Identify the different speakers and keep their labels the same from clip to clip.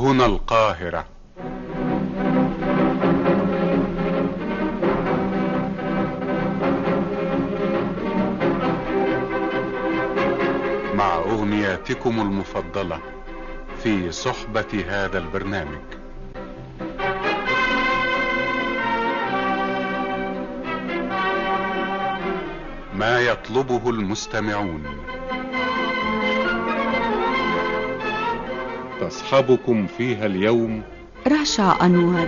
Speaker 1: هنا القاهرة مع أغنياتكم المفضلة في صحبة هذا البرنامج ما يطلبه المستمعون تصحبكم فيها اليوم
Speaker 2: رشا أنور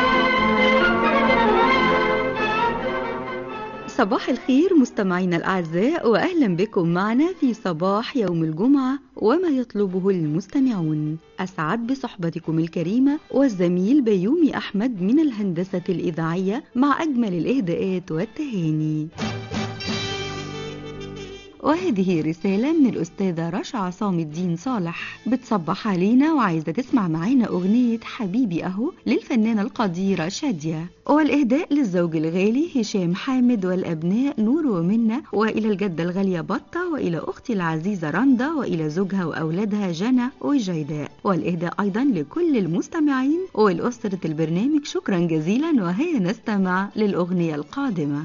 Speaker 2: صباح الخير مستمعينا الأعزاء وأهلا بكم معنا في صباح يوم الجمعة وما يطلبه المستمعون أسعد بصحبتكم الكريمة والزميل بيومي أحمد من الهندسة الإذاعية مع أجمل الإهداءات والتهاني وهذه رسالة من الأستاذة رشا عصام الدين صالح بتصبح علينا وعايزة تسمع معانا أغنية حبيبي أهو للفنانة القديرة شادية والإهداء للزوج الغالي هشام حامد والأبناء نور ومنة وإلى الجدة الغالية بطة وإلى أختي العزيزة رندا وإلى زوجها وأولادها جنى وجيداء والإهداء أيضا لكل المستمعين والأسرة البرنامج شكرا جزيلا وهيا نستمع للأغنية القادمة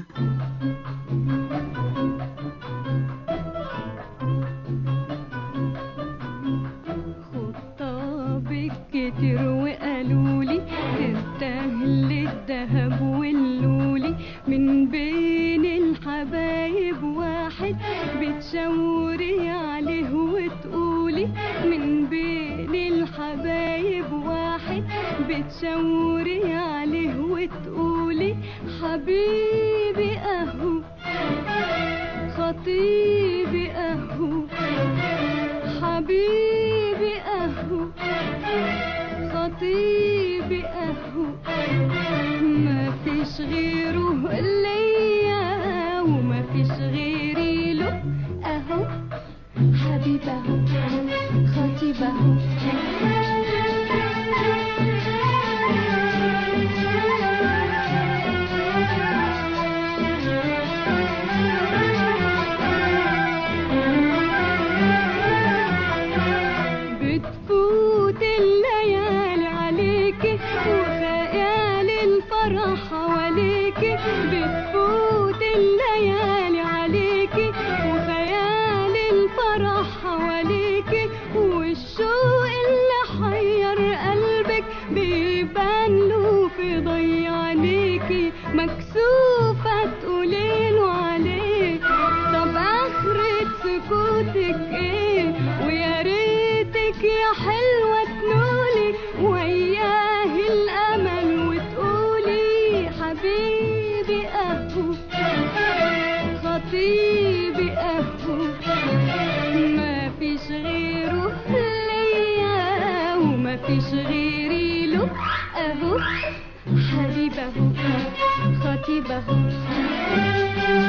Speaker 3: خطابك كتير وقالولي تستاهل الذهب واللولي من بين الحبايب واحد بتشاوري عليه وتقولي من بين الحبايب واحد بتشاوري عليه وتقولي حبيبي اهو خطيبي اهو حبيبي اهو خطيبي اهو ما فيش غيره ليا وما فيش غيري له اهو حبيبي اهو خطيبي اهو بتفوت الليالي عليكي وخيال الفرح حواليكي بتفوت الليالي عليكي وخيال الفرح حواليكي والشوق اللي حير قلبك بيبان له في ضي عينيكي مكسوفة تقوليله عليه طب آخرة سكوتك ايه ويا ريتك يا حلوة تنولي وياه الأمل وتقولي حبيبي أهو خطيبي أهو ما فيش غيره ليا وما فيش غيري له أهو حبيبي أهو خطيبي أهو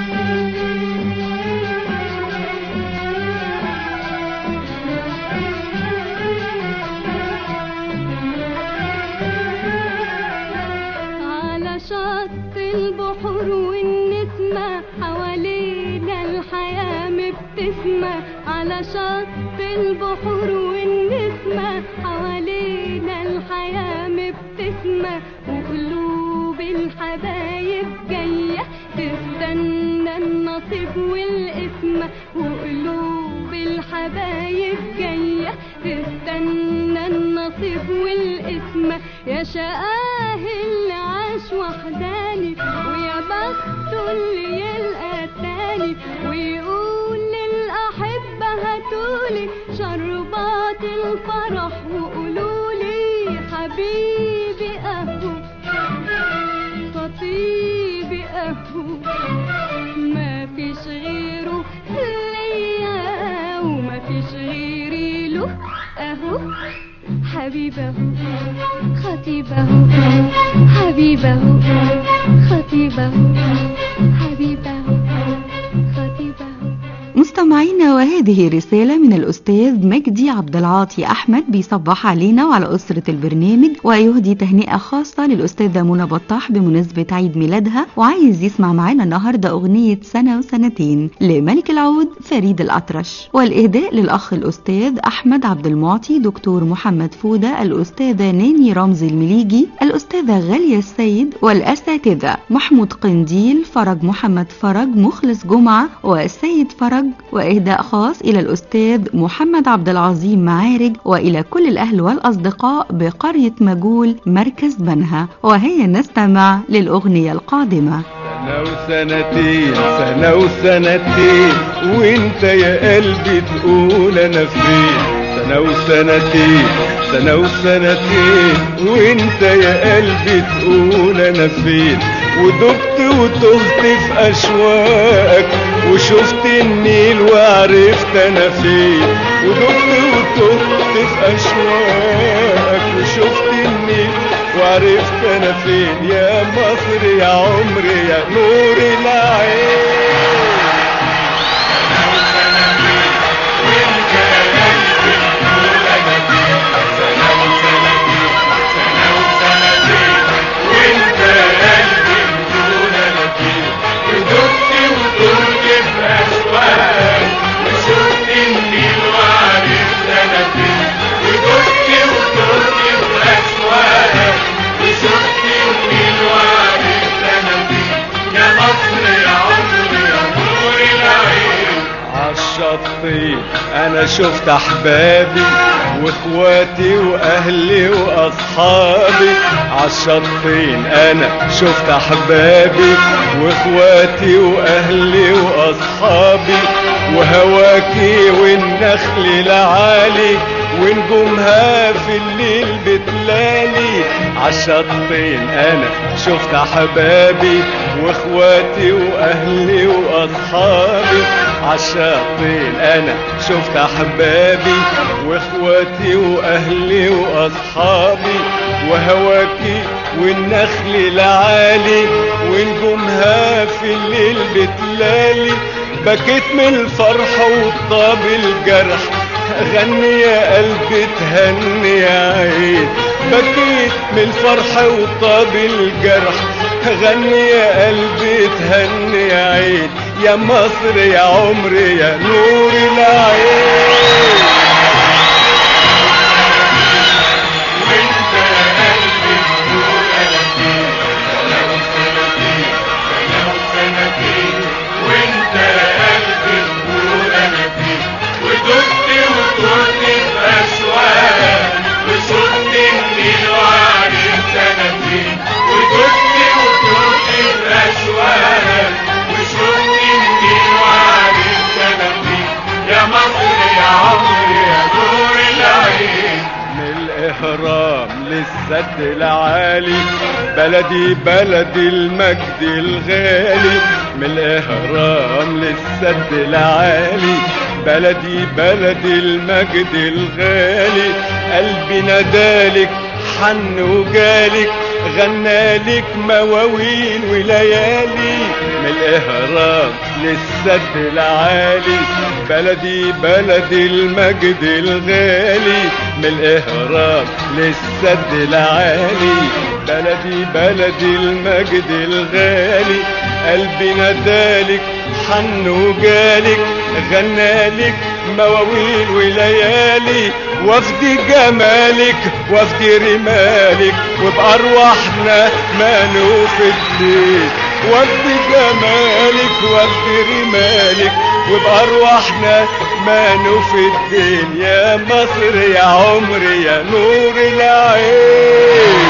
Speaker 3: على شط البحور والنسمة حوالينا الحياة مبتسمة على شط البحور والنسمة حوالينا الحياة مبتسمة وقلوب الحبايب جاية تستنى النصيب والقسمة وقلوب الحبايب جاية تستنى النصيب والقسمة يا شقاه اللي عاش وحداني ويا بخته اللي يلقى تاني ويقول للأحبة هاتولي شربات الفرح وقولولي حبيبي أهو خطيبي أهو ما فيش غيره ليا وما فيش غيري له أهو حبيبه خطيبه حبيبه خطيبه حبيبه خطيبه
Speaker 2: مستمعينا وهذه رسالة من الأستاذ مجدي عبد العاطي أحمد بيصبح علينا وعلى أسرة البرنامج ويهدي تهنئة خاصة للأستاذة منى بطاح بمناسبة عيد ميلادها وعايز يسمع معانا النهاردة أغنية سنة وسنتين لملك العود فريد الأطرش والإهداء للأخ الأستاذ أحمد عبد المعطي دكتور محمد فودة الأستاذة ناني رمزي المليجي الأستاذة غالية السيد والأساتذة محمود قنديل فرج محمد فرج مخلص جمعة والسيد فرج وإهداء خاص إلى الأستاذ محمد عبد العظيم معارج وإلى كل الأهل والأصدقاء بقرية مجول مركز بنها وهيا نستمع للأغنية القادمة
Speaker 4: سنة وسنتين سنة وسنتين وانت يا قلبي تقول انا فين سنة وسنتين سنة وسنتين وانت يا قلبي تقول انا فين ودبت وتهت في اشواقك وشفت النيل وعرفت انا فين ودبت وتهت في اشواقك وشفت النيل وعرفت انا فين يا مصر يا عمري يا نور العين عالشطين انا شفت احبابي واخواتي واهلي واصحابي عالشطين انا شفت احبابي واخواتي واهلي واصحابي وهواكي والنخل العالي ونجومها في الليل بتلالي عالشطين انا شفت احبابي واخواتي واهلي واصحابي عالشطين انا شفت احبابي واخواتي واهلي واصحابي وهواكي والنخل العالي ونجومها في الليل بتلالي بكيت من الفرح وطاب الجرح غني يا قلبي تهني يا عين بكيت من الفرح وطاب الجرح غني يا قلبي تهني يا عين يا مصر يا عمري يا نور العين الإهرام للسد العالي بلدي بلد المجد الغالي من الإهرام للسد العالي بلدي بلد المجد الغالي قلبي ندالك حن وجالك غنالك مواويل وليالي من الإهرام للسد العالي بلدي بلد المجد الغالي من الإهرام للسد العالي بلدي بلد المجد الغالي قلبي ندالك حن وجالك غنالك مواويل وليالي وفد جمالك وفد رمالك وبأرواحنا ما نوفدك وفد جمالك وفد رمالك وبأرواحنا ما نفدين يا مصر يا عمري يا نور العين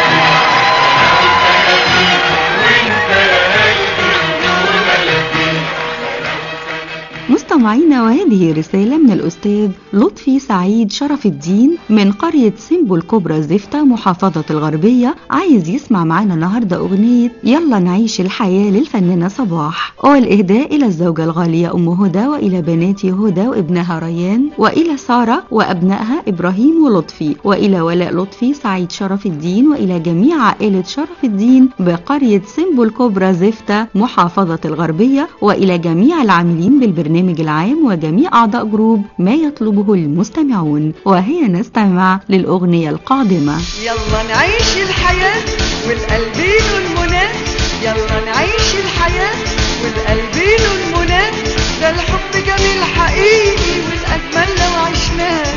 Speaker 2: مستمعينا وهذه رسالة من الأستاذ لطفي سعيد شرف الدين من قرية سيمبو الكبرى زفتة محافظة الغربية عايز يسمع معانا النهاردة أغنية يلا نعيش الحياة للفنانة صباح والإهداء إلى الزوجة الغالية أم هدى وإلى بناتي هدى وابنها ريان وإلى سارة وأبنائها إبراهيم ولطفي وإلى ولاء لطفي سعيد شرف الدين وإلى جميع عائلة شرف الدين بقرية سيمبو الكبرى زفتة محافظة الغربية وإلى جميع العاملين بالبرنامج العام وجميع أعضاء جروب ما يطلبه المستمعون وهي نستمع للأغنية القادمة
Speaker 5: يلا نعيش الحياة والقلبين المنى يلا نعيش الحياة والقلبين المنى ده الحب جميل حقيقي والأجمل لو عشناه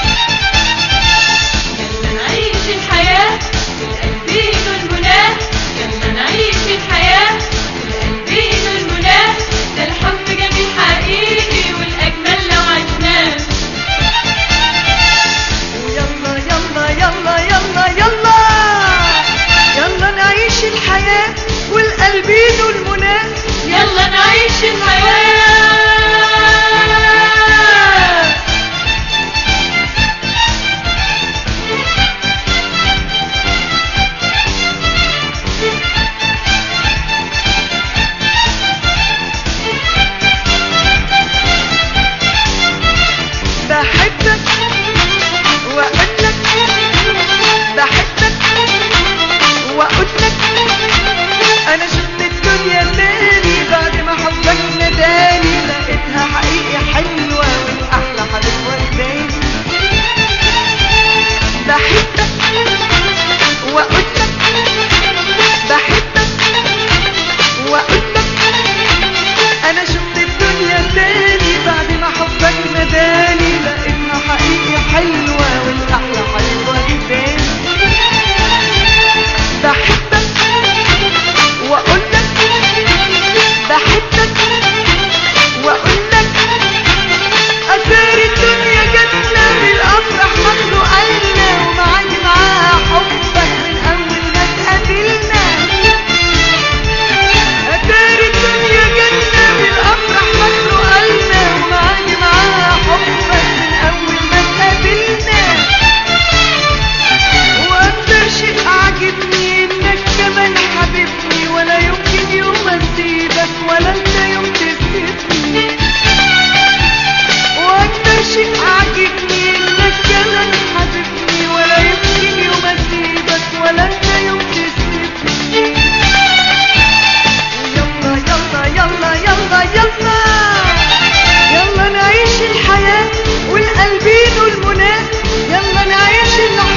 Speaker 3: يلا نعيش الحياة بالقلبين والمنى يلا نعيش الحياة بالقلبين والمنى ده الحب جميل حقيقي والأجمل لو عشناه
Speaker 5: ويلا يلا يلا يلا يلا يلا نعيش الحياة والقلبين المنى
Speaker 3: يلا نعيش الحياة
Speaker 5: بحبك واقول لك بحبك واقول لك انا شفت الدنيا تاني بعد ما حبك نداني لقيتها حقيقي حلوه والاحلى حبيب وداني بحبك واقول لك بحبك واقول لك انا شفت الدنيا تاني بعد ما حبك نداني لقيتها حقيقي حلوه والاحلى حلوه جداني بحبك واقول لك بحبك واقول لك اثار الدنيا جاتنا بالافراح مخلوقه لنا ومعاني معاها حبك من اول ما اتقابلنا أدار الدنيا جنة بالأفراح مخلوقة لنا ومعاني معاها حبك من أول ما اتقابلنا وأكتر شيء عاجبني إنك كمان حبيبني ولا يمكن يوم أسيبك ولا أنت يوم تسيبني وأكتر شيء عاجبني إنك كمان حبيبني ولا يمكن يوم أسيبك ولا أنت يوم تسيبني يلا يلا يلا يلا يلا يلا نعيش الحياة والقلبين والمنى يلا نعيش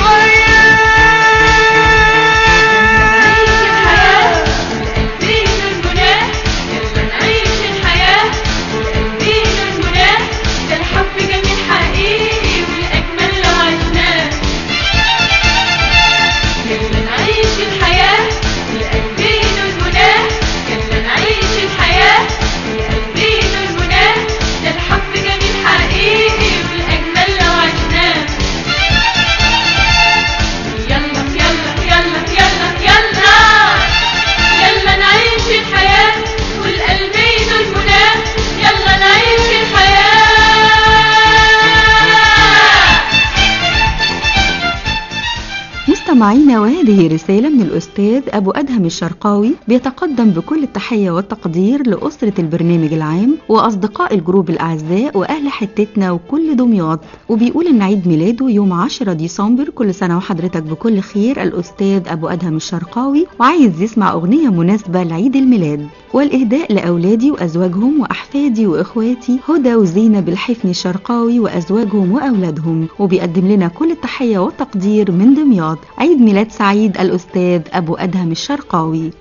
Speaker 5: الحياة
Speaker 3: بالقلبين والمنى يلا نعيش الحياة بالقلبين والمنى ده الحب جميل حقيقي والأجمل لو عشناه يلا نعيش الحياة بالقلبين والمنى يلا نعيش الحياة بالقلبين والمنى ده الحب جميل حقيقي والأجمل لو عشناه يلا يلا يلا يلا يلا يلا نعيش الحياة والقلبين والمنى يلا نعيش الحياة
Speaker 2: مستمعينا وهذه رسالة من الأستاذ أبو أدهم الشرقاوي بيتقدم بكل التحية والتقدير لأسرة البرنامج العام وأصدقاء الجروب الأعزاء وأهل حتتنا وكل دمياط وبيقول إن عيد ميلاده يوم 10 ديسمبر كل سنة وحضرتك بكل خير الأستاذ أبو أدهم الشرقاوي وعايز يسمع أغنية مناسبة لعيد الميلاد والإهداء لأولادي وأزواجهم وأحفادي وإخواتي هدى وزينب الحفني الشرقاوي وأزواجهم وأولادهم وبيقدم لنا كل التحية والتقدير من دمياط عيد ميلاد سعيد الأستاذ أبو أدهم الشرقاوي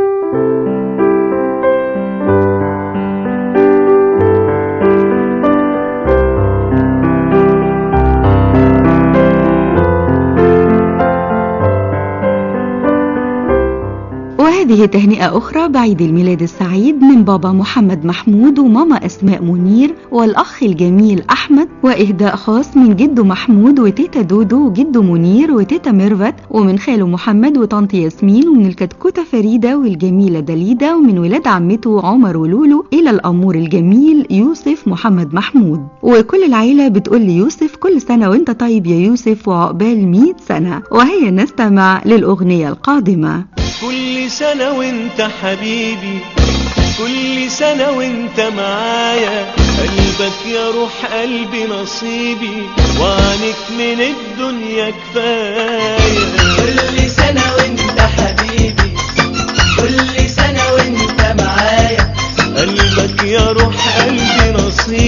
Speaker 2: وهذه تهنئة أخرى بعيد الميلاد السعيد من بابا محمد محمود وماما أسماء منير والأخ الجميل أحمد وإهداء خاص من جده محمود وتيتا دودو وجده منير وتيتا ميرفت ومن خاله محمد وطنط ياسمين ومن الكتكوتة فريدة والجميلة دليدة ومن ولاد عمته عمر ولولو إلى الأمور الجميل يوسف محمد محمود وكل العيلة بتقول ليوسف كل سنة وانت طيب يا يوسف وعقبال 100 سنة وهي نستمع للأغنية القادمة
Speaker 6: كل سنة وانت حبيبي كل سنة وانت معايا قلبك يا روح قلبي نصيبي وعنك من الدنيا كفاية
Speaker 7: كل سنة وانت حبيبي كل سنة وانت معايا
Speaker 6: قلبك يا روح قلبي نصيبي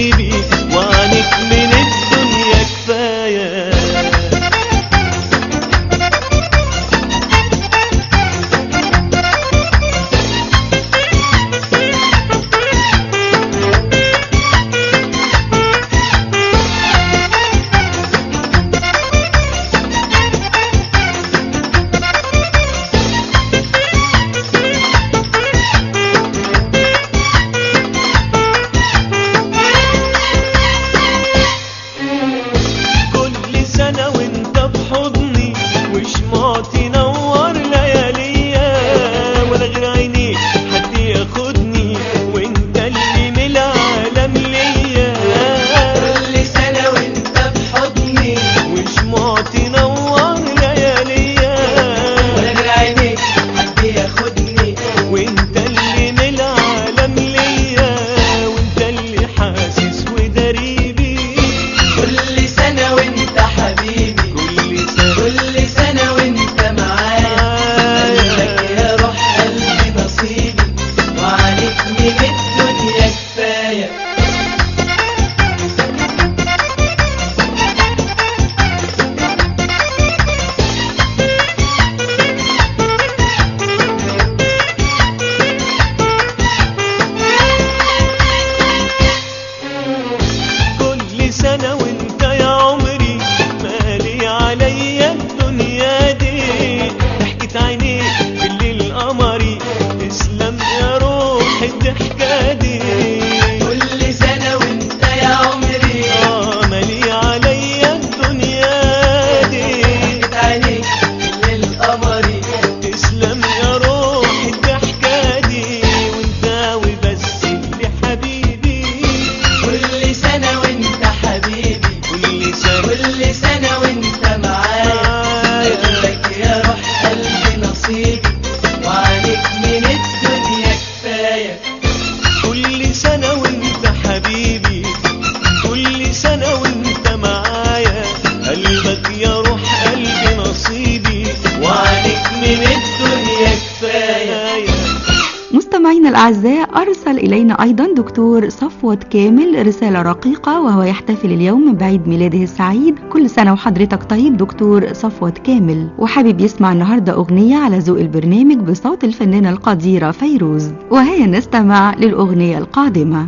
Speaker 6: عليا الدنيا دي ضحكة عينيك بالليل قمري تسلم يا روحي الضحكة دي
Speaker 7: كل سنة وانت يا عمري
Speaker 6: آه مالي عليا الدنيا دي
Speaker 7: ضحكت عليك للقمري
Speaker 6: تسلم يا روحي الضحكة دي وانت وبس اللي حبيبي
Speaker 7: كل سنة وانت حبيبي
Speaker 6: كل سنة
Speaker 7: كل سنة وانت معايا
Speaker 6: معايا.
Speaker 7: قلبك يا روح قلبي نصيبي وعليك من الدنيا كفاية
Speaker 6: كل سنة وانت حبيبي كل سنة وانت معايا قلبك يا روح قلبي نصيبي
Speaker 7: وعليك من الدنيا كفاية
Speaker 2: مستمعينا الأعزاء أرسل إلينا أيضا دكتور صفوت كامل رسالة رقيقة وهو يحتفل اليوم بعيد ميلاده السعيد كل سنة وحضرتك طيب دكتور صفوت كامل وحابب يسمع النهاردة أغنية على ذوق البرنامج بصوت الفنانة القديرة فيروز وهيا نستمع للأغنية القادمة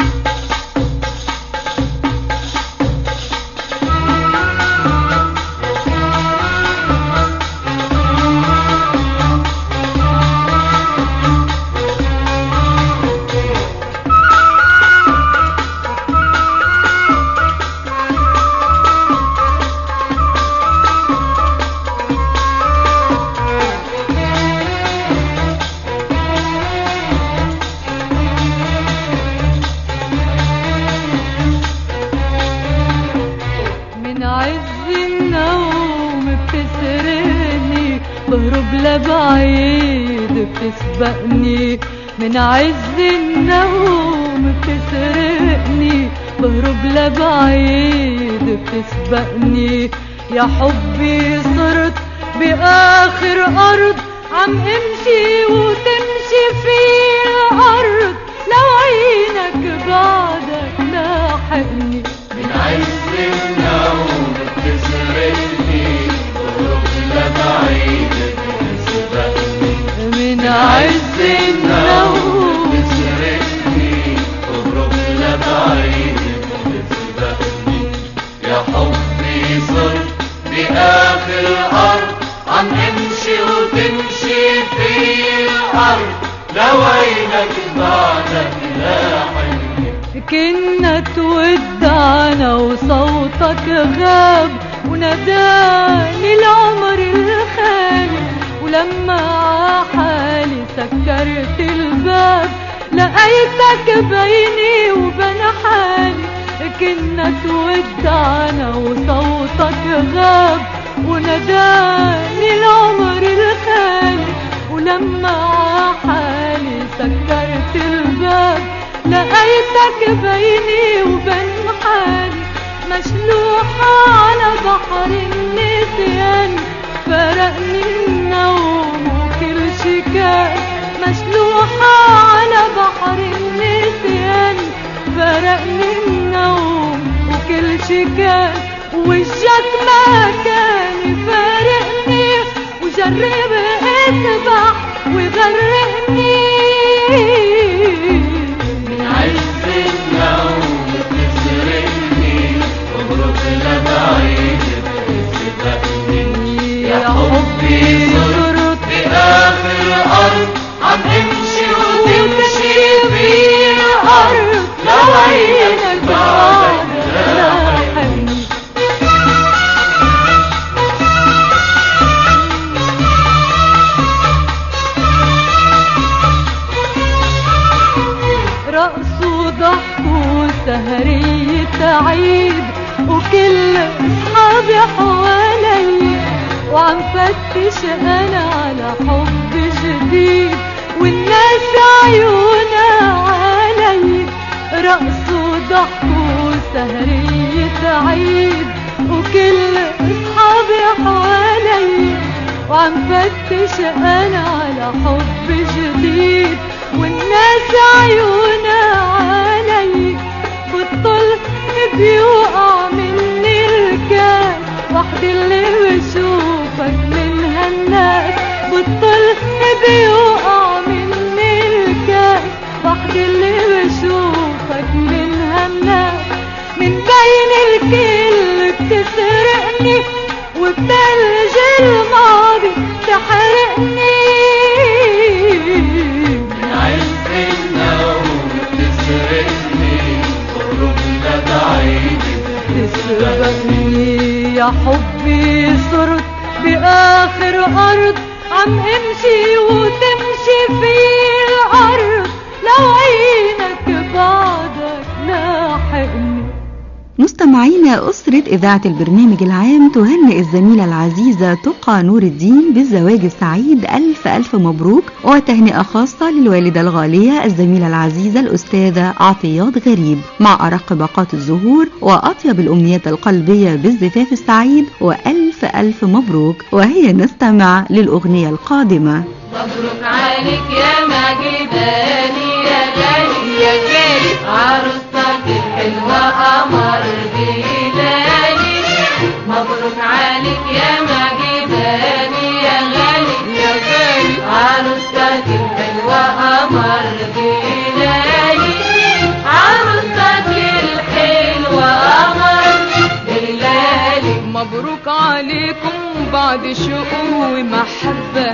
Speaker 3: من عز النوم بتسرقني بهرب لبعيد بتسبقني من عز النوم بتسرقني بهرب لبعيد بتسبقني يا حبي صرت بآخر أرض عم امشي وتمشي في الأرض لو عينك بعدك لاحقني
Speaker 7: من عز النوم بتسرقني بروح لبعيد بتسبقني
Speaker 3: من عز النوم
Speaker 7: بتسرقني بروح لبعيد بتسبقني يا حبي صرت بآخر الأرض عم امشي وتمشي في الأرض لو عينك بعدك لاحقني
Speaker 3: كنا تودعنا وصوتك غاب وناداني العمر الخالي ولما عحالي سكرت الباب لقيتك بيني وبين حالي كنا تودعنا وصوتك غاب وناداني العمر الخالي ولما عحالي سكرت الباب لقيتك بيني وبين حالي مشلوحة على بحر النسيان فرقني النوم وكل شي كان مشلوحة على بحر النسيان فرقني النوم وكل شي كان وجهك ما كان يفارقني وجرب اسبح وغرقني
Speaker 7: من عز النوم بتسرقني اهرب لبعيد بتسبقني يا حبي صرت بآخر الأرض عم امشي وتمشي في الأرض لو عينك بعدك لاحقني
Speaker 3: رقص وضحك وسهرية عيد وكل اصحابي حوالي وعم فتش انا على حب جديد والناس عيونها علي رقص وضحك وسهرية عيد وكل اصحابي حوالي وعم فتش انا على حب جديد والناس عيونها علي بطل بيوقع مني الكاس وحدي اللي بشوفك من هالناس بطل بيوقع مني الكاس وحدي اللي بشوفك من هالناس من بين الكل بتسرقني وثلج الماضي تحرقني
Speaker 7: من عز النوم تسرقني قربنا بعيد
Speaker 3: تسبقني يا حبي صرت بآخر أرض عم امشي وتمشي في الأرض لو عينك بعدك لاحقني
Speaker 2: مستمعينا أسرة إذاعة البرنامج العام تهنئ الزميلة العزيزة تقى نور الدين بالزواج السعيد ألف ألف مبروك وتهنئة خاصة للوالدة الغالية الزميلة العزيزة الأستاذة عطيات غريب مع أرق باقات الزهور وأطيب الأمنيات القلبية بالزفاف السعيد وألف ألف مبروك وهي نستمع للأغنية القادمة
Speaker 7: مبروك عليك يا مجداني يا غالي يا غالي عروستك الحلوة قمر بلالي مبروك عليك يا مجداني يا غالي يا غالي عروستك الحلوة قمر بلالي عروستك الحلوة قمر بلالي
Speaker 3: مبروك عليكم بعد شوق ومحبة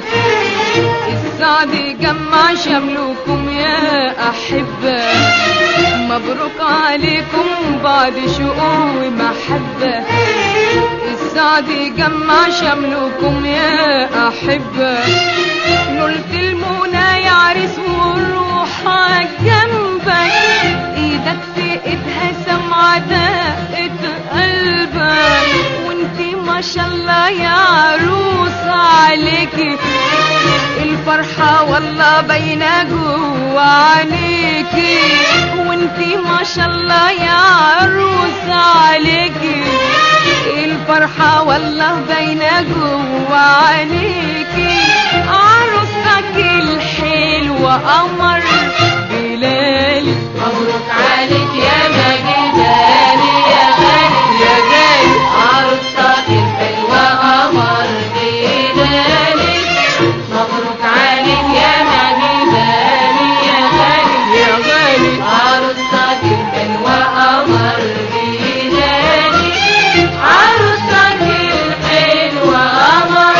Speaker 3: السعد يجمع شملكم يا أحبة مبروك عليكم بعد شوق ومحبة السعد يجمع شملكم يا أحبة نلت المنى يا عريس والروح عالجنبك ايدك في ايدها سمعة دقة قلبك وانتي ما شاء الله يا عروس عليكي الفرحة والله باينة جوا عينيكي وانتي ما شاء الله يا عروس عليكي الفرحة والله باينة جوا عينيكي عروستك الحلوة قمر بلالي
Speaker 7: مبروك عليك يا مجداني يا غالي يا غالي عروستك الحلوة قمر بلالي مبروك عليك يا مجداني يا غالي يا غالي عروستك الحلوة قمر بلالي عروستك الحلوة قمر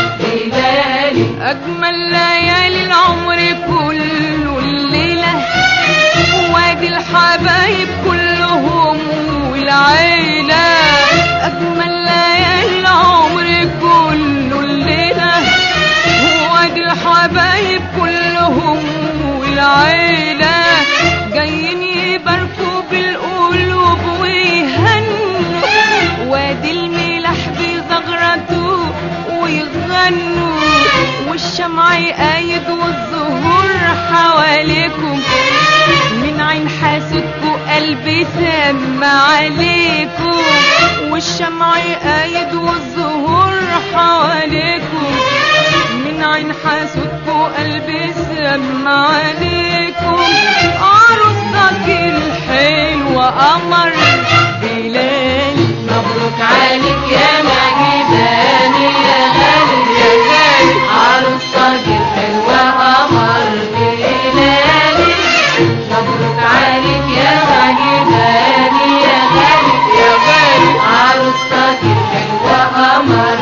Speaker 7: بلالي
Speaker 3: أجمل ليالي العمر كله الليلة وادي الحبايب كلهم والعيلة أجمل ليالي العمر كله الليلة وادي الحبايب كلهم والعيلة جايين يباركوا بالقلوب ويهنوا وادي الملاح بيزغرطوا ويغنوا والشمع يقايد والزهور حواليكم من عين حاسدكوا قلبي سامع عليكم والشمع يقايد والزهور حواليكم من عين حاسدكوا قلبي سامع عليكم عروستك الحلوة قمر بلالي
Speaker 7: مبروك عليك يا مجداني يا غالي يا غالي عروستك الحلوة قمر بلالي مبروك عليك يا مجداني يا غالي يا غالي عروستك الحلوة قمر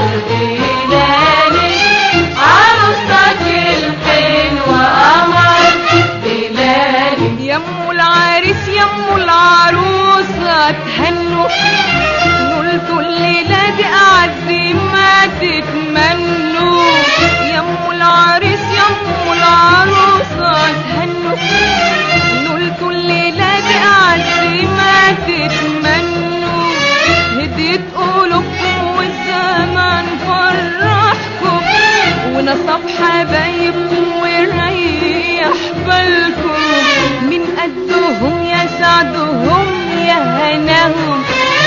Speaker 7: بلالي عروستك الحلوة قمر بلالي
Speaker 3: يمو العريس يمو العروسة تهنوا نقولكوا الليلة دي أعز ما تتمنوا يمو العريس يمو العروسة تهنوا نقولكوا الليلة دي أعز ما تتمنوا هديت قلوبكم والزمان فرحكم ونصب حبايبكم وريح بالكم من قدهم يا سعدهم يا هناهم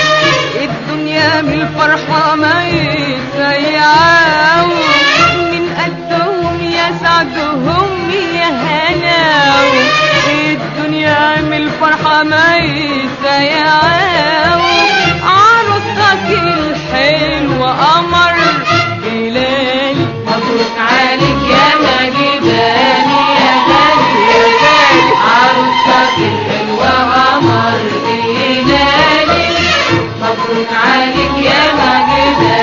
Speaker 3: الدنيا من الفرحة ما يسيعوا من قدهم يا سعدهم يا هناهم الدنيا من الفرحة ما يسيعوا عروستك الحلوة قمر بلالي
Speaker 7: مبروك عليك يا مجداني يا غالي يا غالي عروستك الحلوة قمر بلالي مبروك عليك يا مجداني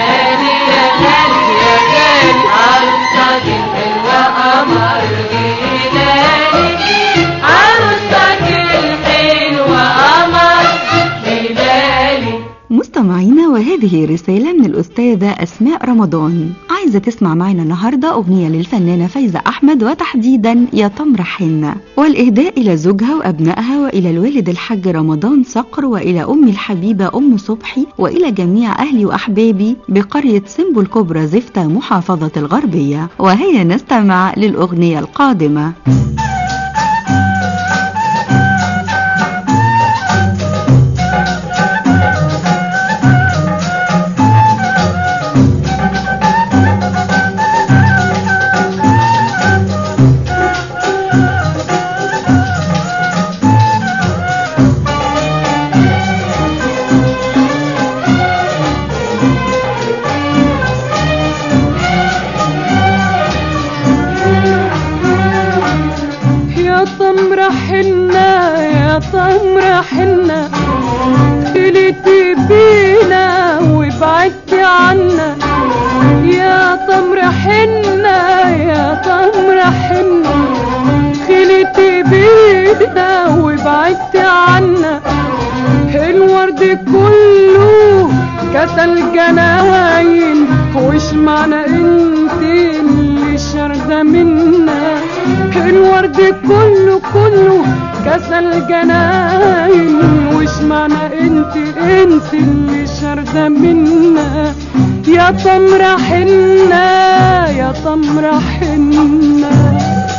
Speaker 2: وهذه رسالة من الأستاذة أسماء رمضان عايزة تسمع معنا النهاردة أغنية للفنانة فايزة أحمد وتحديدا يا تمر حنة والإهداء إلى زوجها وأبنائها وإلى الوالد الحاج رمضان صقر وإلى أمي الحبيبة أم صبحي وإلى جميع أهلي وأحبابي بقرية سمبو الكبرى زفتة محافظة الغربية وهيا نستمع للأغنية القادمة
Speaker 3: يا تمر حنة يا تمر حنة خليتي بينا وبعدتي عنا يا تمر حنة يا تمر حنة خليتي بينا وبعدتي عنا الورد كله كتل جناين وش معنى انت اللي شارده منا الورد كله كله كسل جناين وش معنى انت انت اللي شارده منا يا تمر حنة يا تمر حنة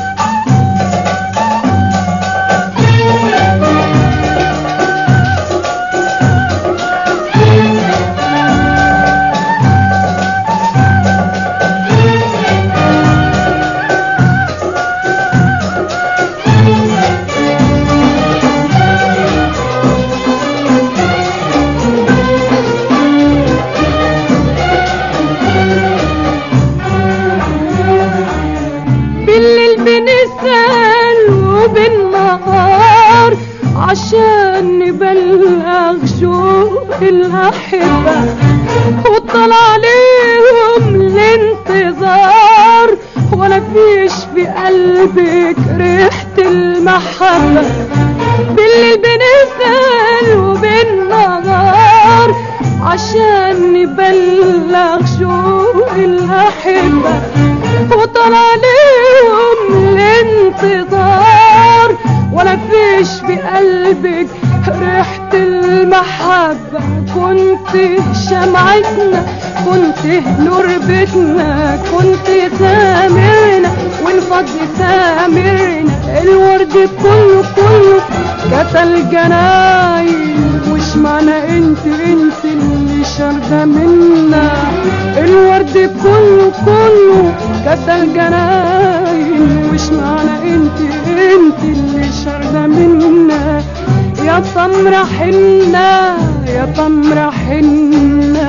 Speaker 3: بالليل بنسأل وبالنهار عشان نبلغ شوق الأحبة وطلع عليهم الانتظار ولا فيش في قلبك ريحة المحبة بالليل بنسأل وبالنهار عشان نبلغ شوق الأحبة وطلع عليهم الانتظار ولا فيش بقلبك ريحة المحبة كنت شمعتنا كنت نور بيتنا كنت سامرنا وانفض سامرنا الورد كله كله كتل جناين وش معنى انت انت اللي شارده منا الورد كله كله كتل جناين وش معنى انت انت اللي شارده منا يا تمر حنة يا تمر حنة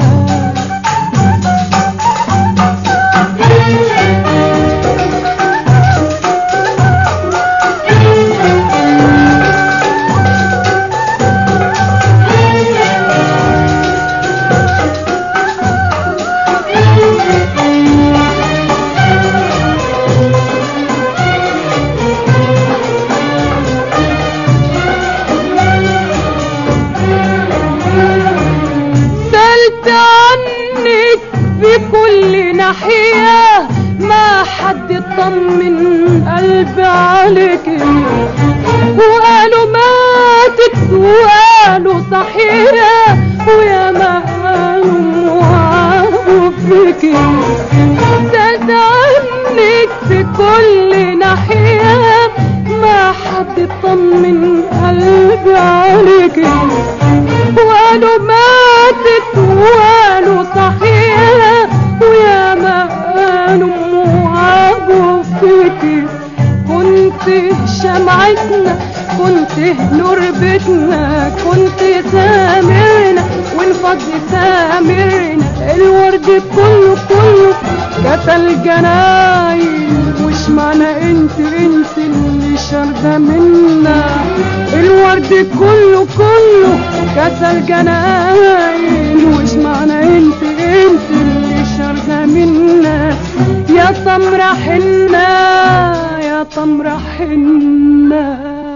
Speaker 3: سألت عنك بكل ناحية ما حد طمن قلبي عليك وقالوا ماتت وقالوا صحيح ويا ما قالوا وعاروا فيك سألت عنك بكل ناحية ما حد طمن قلبي عليك وقالوا ماتت وقالوا صحيح ويا ما قالوا وعابوا فيكي كنت شمعتنا كنت نور بيتنا كنت سامرنا وانفض سامرنا الورد كله كله كتل جناين وش معنى انت انت اللي شارده منا الورد كله كله كسر جناين وش معنى انت انت اللي شارده منا يا تمر حنة يا تمر حنة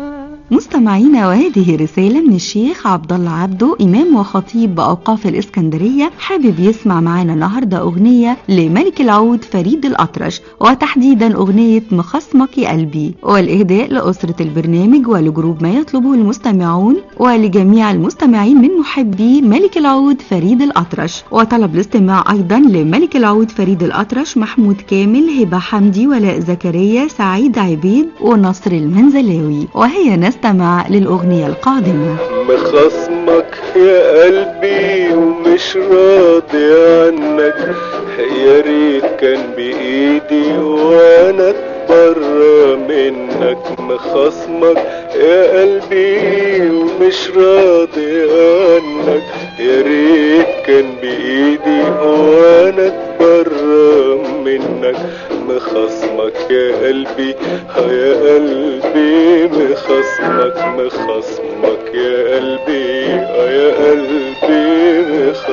Speaker 2: مستمعينا وهذه رسالة من الشيخ عبد الله عبده إمام وخطيب بأوقاف الإسكندرية حابب يسمع معانا النهاردة أغنية لملك العود فريد الأطرش وتحديدا أغنية مخصمك يا قلبي والإهداء لأسرة البرنامج ولجروب ما يطلبه المستمعون ولجميع المستمعين من محبي ملك العود فريد الأطرش وطلب الاستماع أيضا لملك العود فريد الأطرش محمود كامل هبة حمدي ولاء زكريا سعيد عبيد ونصر المنزلاوي وهي نستمع للأغنية القادمة
Speaker 4: مخصمك يا قلبي ومش راضي عنك يا ريت كان بإيدي وانا اتبرى منك مخصمك يا قلبي ومش راضي عنك يا ريت كان بإيدي وانا اتبرى منك مخصمك يا قلبي ها يا قلبي مخصمك مخصمك يا قلبي ها يا قلبي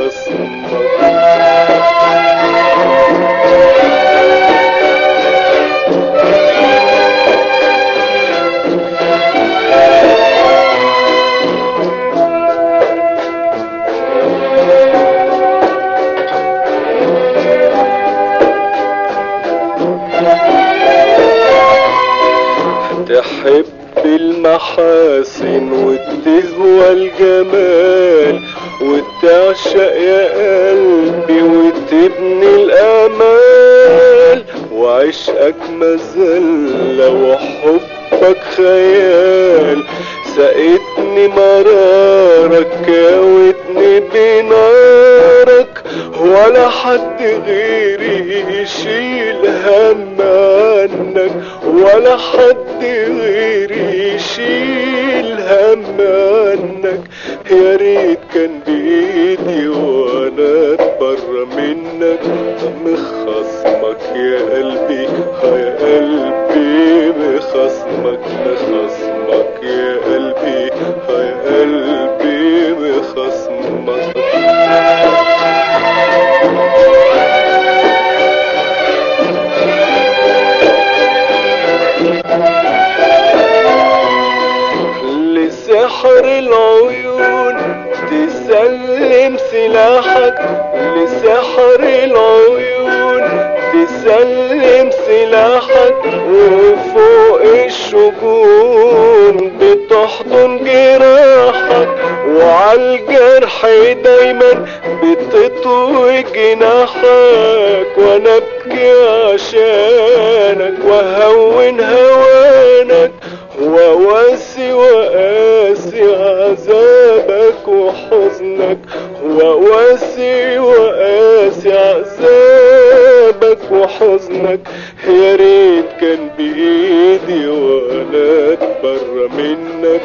Speaker 4: مخصمك تحب المحاسن وتهوى الجمال وتعشق يا قلبي وتبني الامال وعشقك مذلة وحبك خيال سقتني مرارك كاوتني بنارك ولا حد غيري يشيل هم عنك ولا حد غيري يشيل هم عنك يا ريت كان بايدي وانا اتبرى منك مخصمك يا قلبي ها يا قلبي مخصمك مخصمك يا قلبي ها يا قلبي مخصمك لسحر العيون تسلم سلاحك لسحر العيون تسلم سلاحك وفوق الشجون بتحضن جراحك وعالجرح دايما بتطوي جناحك وانا ابكي عشانك وهون هوانك وواسي وقاسي عذابك وحزنك وواسي وقاسي عذابك وحزنك يا ريت كان بإيدي ولا اتبرى منك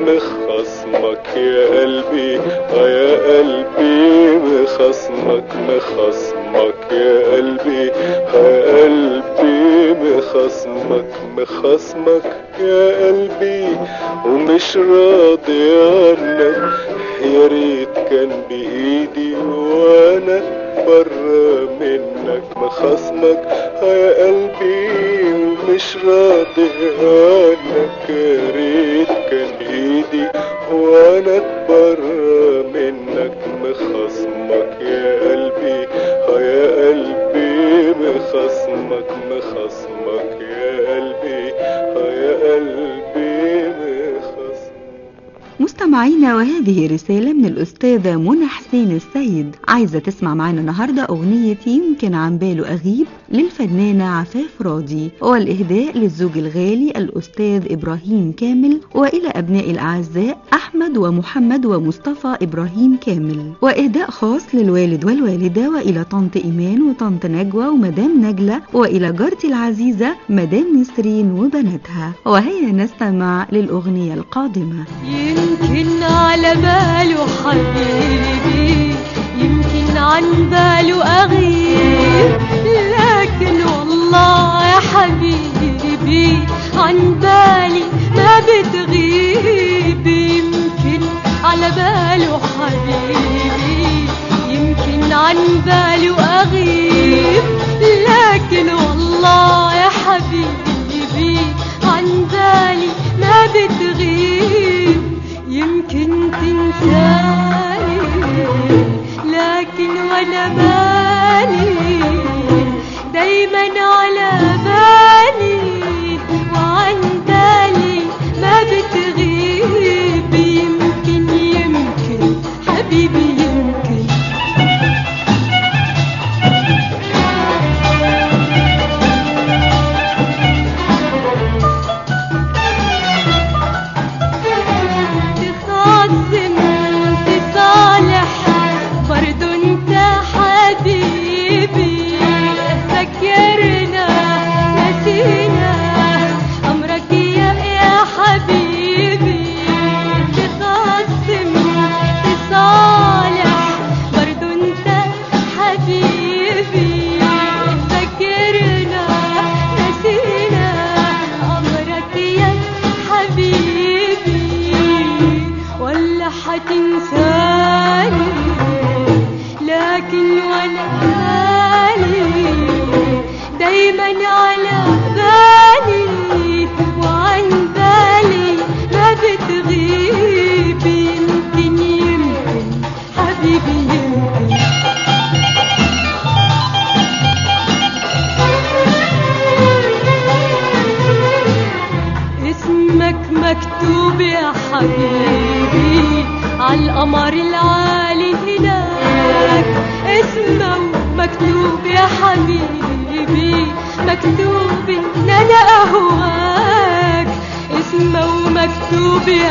Speaker 4: مخصمك يا قلبي اه يا قلبي مخصمك مخصمك يا قلبي اه يا قلبي مخصمك مخصمك يا قلبي ومش راضي عنك يا ريت كان بإيدي وانا برا منك مخصمك يا قلبي ومش راضي عنك يا ريت كان بإيدي وانا اتبرى منك مخصمك يا قلبي يا قلبي مخصمك مخصمك يا قلبي يا قلبي مخصمك
Speaker 2: مستمعينا وهذه رسالة من الأستاذة منى حسين السيد عايزة تسمع معانا النهاردة أغنية يمكن عن باله أغيب للفنانة عفاف راضي والإهداء للزوج الغالي الأستاذ إبراهيم كامل وإلى أبناء الأعزاء أحمد ومحمد ومصطفى إبراهيم كامل وإهداء خاص للوالد والوالدة وإلى طنط إيمان وطنط نجوى ومدام نجلة وإلى جارتي العزيزة مدام نسرين وبناتها وهيا نستمع للأغنية القادمة
Speaker 3: يمكن على باله حبيبي يمكن عن باله أغيب لكن والله يا حبيبي عن بالي ما بتغيب يمكن على باله حبيبي يمكن عن باله أغيب لكن والله يا حبيبي عن بالي ما بتغيب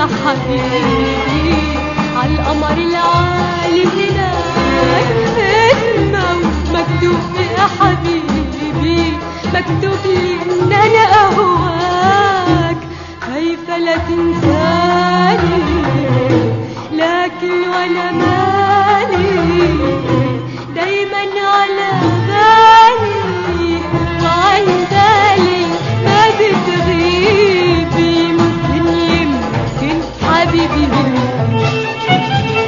Speaker 3: يا حبيبي على القمر العالي هناك اسمه مكتوب يا حبيبي مكتوب لي ان انا اهواك خايفه لا تنساني لكن وانا مالي دايما على بالي وعن بالي ما بتغيب يمكن يمكن حبيبي يمكن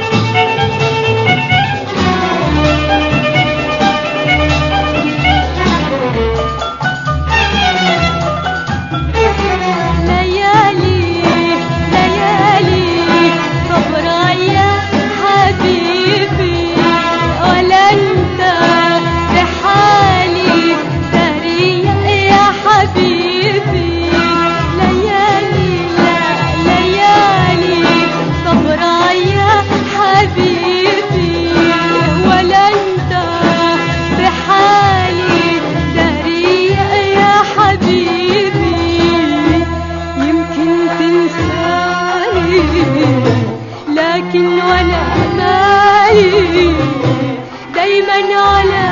Speaker 3: ليالي ليالي صبرا يا حبيبي ولا انت بحالي سريع يا حبيبي ليالي لا ليالي صبرا يا حبيبي ولا انت بحالي سريع يا حبيبي يمكن تنساني لكن وانا مالي دايما على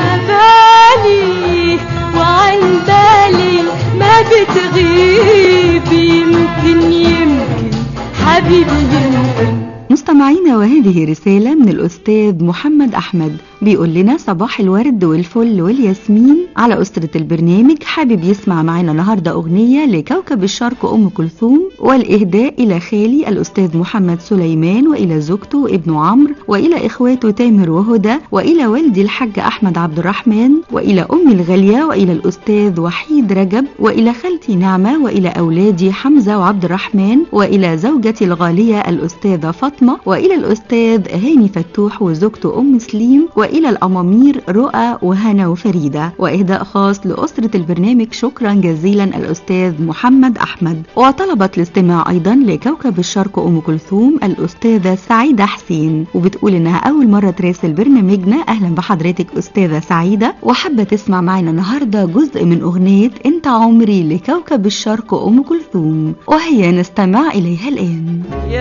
Speaker 3: بالي وعن بالي ما بتغيب يمكن يمكن حبيبي يمكن
Speaker 2: مستمعينا وهذه رسالة من الأستاذ محمد أحمد بيقول لنا صباح الورد والفل والياسمين على أسرة البرنامج حابب يسمع معنا النهاردة أغنية لكوكب الشرق أم كلثوم والإهداء إلى خالي الأستاذ محمد سليمان وإلى زوجته وابنه عمرو وإلى إخواته تامر وهدى وإلى والدي الحاج أحمد عبد الرحمن وإلى أمي الغالية وإلى الأستاذ وحيد رجب وإلى خالتي نعمة وإلى أولادي حمزة وعبد الرحمن وإلى زوجتي الغالية الأستاذة فاطمة وإلى الأستاذ هاني فتوح وزوجته أم سليم وإلى الأمامير رؤى وهنا وفريدة وإهداء خاص لأسرة البرنامج شكرا جزيلا الأستاذ محمد أحمد وطلبت الاستماع أيضا لكوكب الشرق أم كلثوم الأستاذة سعيدة حسين وبتقول إنها أول مرة تراسل برنامجنا أهلا بحضرتك أستاذة سعيدة وحابة تسمع معنا النهاردة جزء من أغنية أنت عمري لكوكب الشرق أم كلثوم وهي نستمع إليها الآن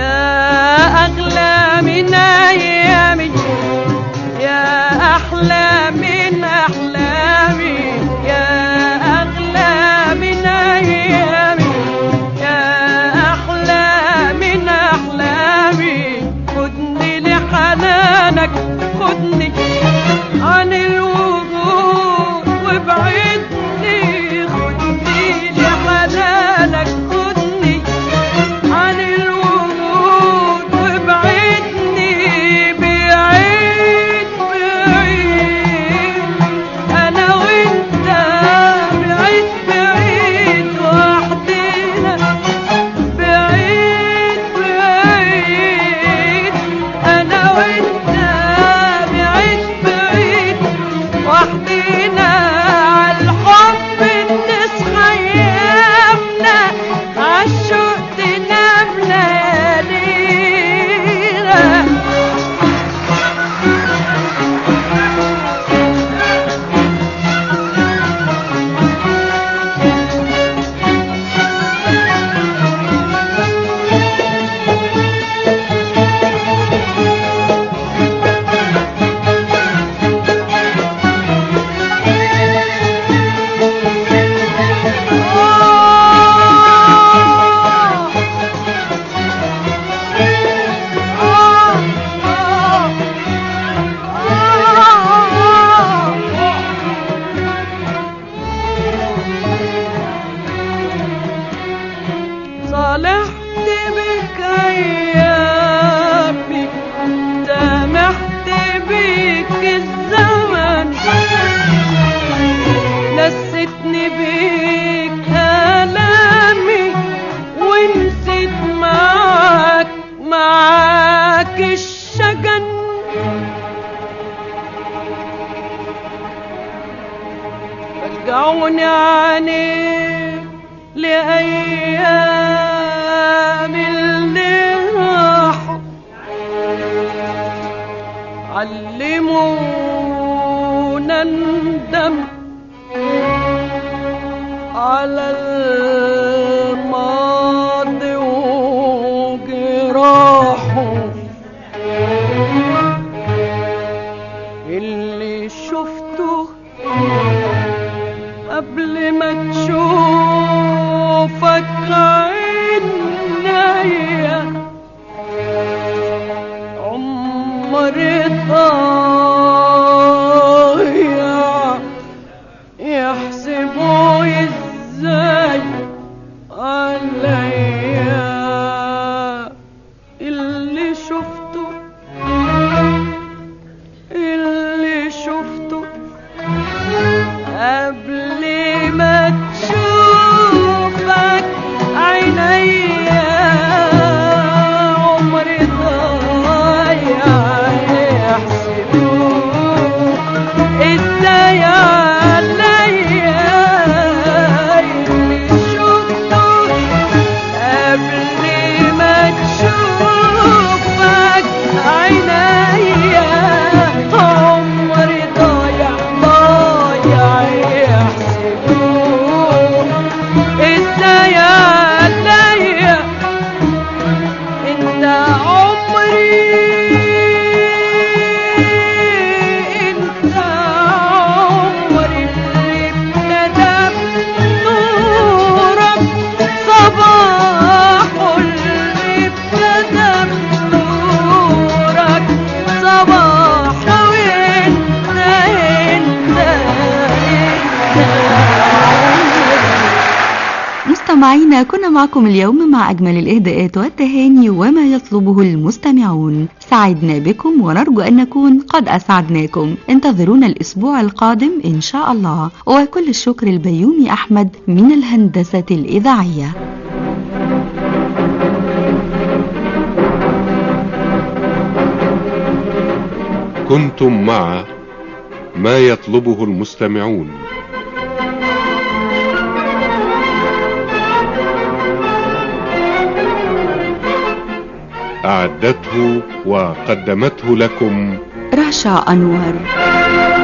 Speaker 5: يا أغلى من أيامي يا أحلى من أحلامي يا أغلى من أيامي يا أحلى من أحلامي خدني لحنانك خدني عن الوجود وابعدني خدني لحنانك خدني عن الوجود وابعدني بعيد بعيد انا وانت بعيد بعيد وحدينا بعيد بعيد انا وانت بعيد بعيد وحدينا عالحب نصحى ايامنا عالشوق تنام ليالينا صالحت بك ايامي سامحت بك الزمن نستني بك الامي ونسيت معاك معاك الشجن رجعوني عنيك لأيام اللي راحوا علمونا ندم على الماضي وجراحه
Speaker 3: قبل ما تشوفك عينيا عمري ضايع يحسبوا ازاي عليا اللي شفته اللي شفته قبل ما تشوفك عينيا عمري ضايع يحسبوه ازاي عليا اللي شفته قبل ما تشوفك عينيا عمري ضايع ضايع يحسبوه ازاي عليا انت عمري انت عمري اللي ابتدى بنورك صباح اللي ابتدى بنورك صباح وانت انت
Speaker 2: مستمعينا كنا معكم اليوم مع أجمل الإهداءات والتهاني وما يطلبه المستمعون سعدنا بكم ونرجو أن نكون قد أسعدناكم انتظرونا الأسبوع القادم إن شاء الله وكل الشكر البيومي أحمد من الهندسة الإذاعية
Speaker 1: كنتم مع ما يطلبه المستمعون أعدته وقدمته لكم
Speaker 2: رشا أنور